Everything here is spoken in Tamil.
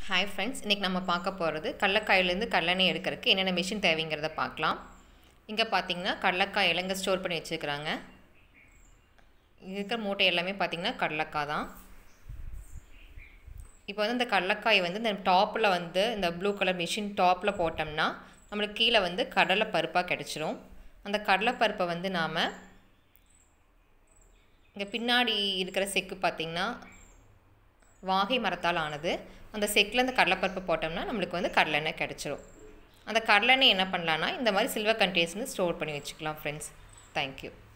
ஹாய் ஃப்ரெண்ட்ஸ் இன்றைக்கி நம்ம பார்க்க போகிறது கடலக்காயிலேருந்து கடலெண்ணெய் எடுக்கிறதுக்கு என்னென்ன மிஷின் தேவைங்கிறத பார்க்கலாம் இங்கே பார்த்தீங்கன்னா கடலக்காய் இலங்கை ஸ்டோர் பண்ணி வச்சுருக்குறாங்க இருக்கிற மூட்டை எல்லாமே பார்த்தீங்கன்னா கடலக்காய் தான் இப்போ வந்து இந்த கடலக்காய் வந்து இந்த டாப்பில் வந்து இந்த ப்ளூ கலர் மிஷின் டாப்பில் போட்டோம்னா நம்மளுக்கு கீழே வந்து கடலை பருப்பாக கிடச்சிரும் அந்த கடலைப்பருப்பை வந்து நாம் இங்கே பின்னாடி இருக்கிற செக்கு பார்த்திங்கன்னா வாகை மரத்தால் ஆனது அந்த செக்கில் இந்த கடலைப்பருப்பு போட்டோம்னா நம்மளுக்கு வந்து கடலெண்ணெய் கிடச்சிரும் அந்த கடலெண்ணெய் என்ன பண்ணலான்னா இந்த மாதிரி சில்வர் கண்டெய்னர்ஸ் ஸ்டோர் பண்ணி வச்சுக்கலாம் ஃப்ரெண்ட்ஸ் தேங்க்யூ